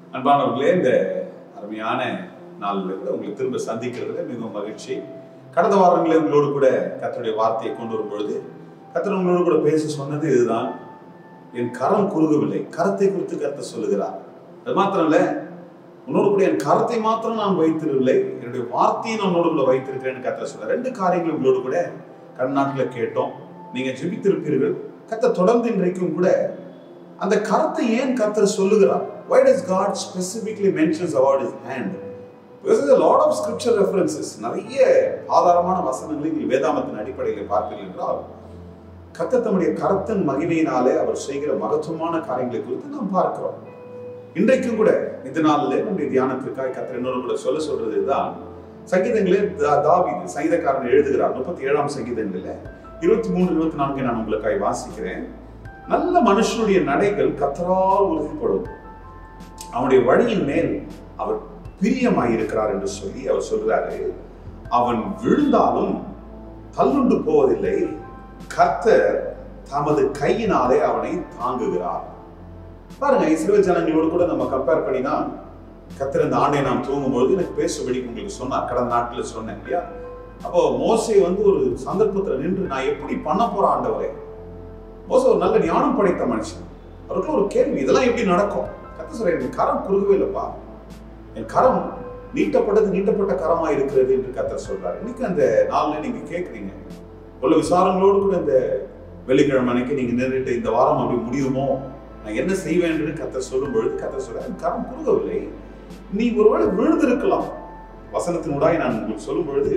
அன்பானவர்களே இந்த அருமையான நாளில் கூட உங்களை திரும்ப சந்திக்கிறதுல மிகவும் மகிழ்ச்சி கடந்த வாரங்களில் உங்களோடு கூட கர்த்தருடைய வார்த்தையை கொண்டு வரும்பொழுது கர்த்தர் உங்களோடு கூட பேச சொன்னது இதுதான் என் கரம் குறுகவில்லை கரத்தை குறித்து கர்த்தர் சொல்லுகிறார் அது மாத்திரம் இல்ல உன்னோடு கூட என் கரத்தை மாத்திரம் நான் வைத்திருவில்லை என்னுடைய வார்த்தையை நான் உன்னோடு கூட வைத்திருக்கிறேன்னு கர்த்தர் சொல்ல ரெண்டு காரியங்கள் உங்களோடு கூட கண்ணாட்டில் கேட்டோம் நீங்க ஜெபித்திருப்பீர்கள் கர்த்தர் தொடர்ந்து இன்றைக்கும் கூட அந்த கரத்தை ஏன் கர்த்தர் சொல்லுகிறார் why does god specifically mentions about his hand because there's a lot of scripture references நிறைய ஆதாரமான வசனங்களை நீங்கள் வேதாமத்தின் அடிப்படையில் பார்ப்பீர்கள் என்றால் கர்த்தர் தம்முடைய கரத்தின் மகிமையினாலே அவர் செய்கிற மகத்துவமான காரியங்களை குறித்து நாம் பார்க்கிறோம் இன்றைக்கும் கூட இந்த நாளில் நம்முடைய தியானத்திற்காக கர்த்தர் என்னோடு கூட சொல்ல சொல்றது தான் சங்கீதங்களே தா- தாவீது சங்கீதக்காரன் எழுதுகிறார் முப்பத்தி ஏழாம் சங்கீதங்களில் இருபத்தி மூணு இருபத்தி நான்கு நான் உங்களுக்காக வாசிக்கிறேன் நல்ல மனுஷனுடைய நடைகள் கத்தரால் உறுதிப்படும் அவனுடைய வழியின் மேல் அவர் பிரியமாயிருக்கிறார் என்று சொல்லி அவர் சொல்றாரு அவன் விழுந்தாலும் தள்ளுண்டு போவதில்லை கர்த்தர் தமது கையினாலே அவனை தாங்குகிறார் பாருங்க இஸ்ரேல் ஜனங்களோடு கூட நம்ம கம்பேர் பண்ணி தான் கர்த்தர் இந்த ஆண்டை நாம் தூங்கும்போது எனக்கு பேசும்படி உங்களுக்கு சொன்னார் கடந்த நாட்டில் சொன்னேன் இல்லையா அப்போ மோசே வந்து ஒரு சந்தர்ப்பத்தில் நின்று நான் எப்படி பண்ண போறேன் ஆண்டவரே மோசே ஒரு நல்ல ஞானம் படைத்த மனுஷன் அவருக்கு ஒரு கேள்வி இதெல்லாம் எப்படி நடக்கும் கத்த சொல்ற என் கரம் குறுகவே இல்லப்பா என் கரம் நீட்டப்பட்டது நீட்டப்பட்ட கரமா இருக்கிறது என்று கத்தர் சொல்றாரு இன்னைக்கு அந்த நாள்ல நீங்க கேட்குறீங்க உள்ள விசாரங்களோடு கூட இந்த வெள்ளிக்கிழமை அன்னைக்கு நீங்க நின்றுட்டு இந்த வாரம் அப்படி முடியுமோ நான் என்ன செய்வேன் என்று கத்தர் சொல்லும் பொழுது கத்தர் சொல்ற என் கரம் குறுகவில்லை நீ ஒருவேளை விழுந்திருக்கலாம் வசனத்தின் உடாய் நான் உங்களுக்கு சொல்லும் பொழுது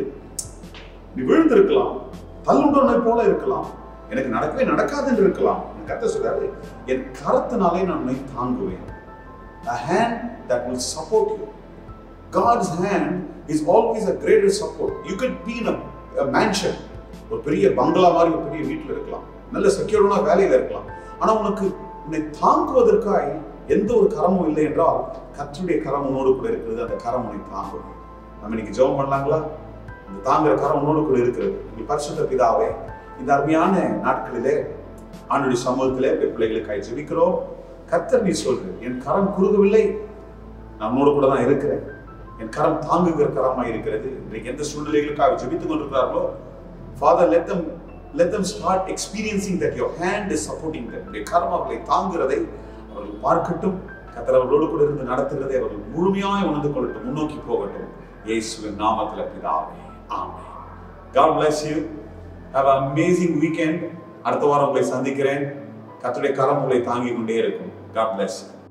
நீ விழுந்திருக்கலாம் தள்ளுண்டவனை போல இருக்கலாம் எனக்கு நடக்கவே நடக்காது என்று இருக்கலாம் கத்த சொல்றாரு என் கரத்தினாலே நான் உன்னை தாங்குவேன் a hand that will support you God's hand is always a greater support you could be in a, a mansion ஒரு பெரிய பங்களா மாதிரி ஒரு பெரிய வீட்டில் இருக்கலாம் நல்ல செக்யூர்டான வேலையில இருக்கலாம் ஆனா உனக்கு உன்னை தாங்குவதற்காய் எந்த ஒரு கரமும் இல்லை என்றால் கர்த்தருடைய கரம் உன்னோடு கூட இருக்கிறது அந்த கரம் உன்னை தாங்கும் நம்ம இன்னைக்கு ஜெபம் பண்ணலாங்களா அந்த தாங்குற கரம் உன்னோடு கூட இருக்கிறது நீங்க பரிசுத்த பிதாவே இந்த அருமையான நாட்களிலே ஆண்டுடைய சமூகத்திலே இப்படி பிள்ளைகளுக்காய் ஜெபிக்கிறோம் கர்த்தர் நீ சொல்ற என் கரம் குறுகவில்லை நான் உன்னோடு கூட தான் இருக்கிறேன் என் கரம் தாங்குகிற கரமா இருக்கிறது இன்றைக்கு எந்த சூழ்நிலைகளுக்காக ஜெபித்துக் கொண்டிருக்கிறார்களோ father let them let them start experiencing that your hand is supporting them உடைய கரம் அவர்களை தாங்குகிறதை அவர்கள் பார்க்கட்டும் கர்த்தர் அவர்களோடு கூட இருந்து நடத்துகிறதை அவர்கள் முழுமையாய் உணர்ந்து கொள்ளட்டும் முன்னோக்கி போகட்டும் இயேசுவின் நாமத்தில் பிதாவே ஆமென் God bless you have an amazing weekend அடுத்த வாரம் உங்களை சந்திக்கிறேன் கர்த்தருடைய கரம் உங்களை தாங்கிக் கொண்டே இருக்கும் God bless you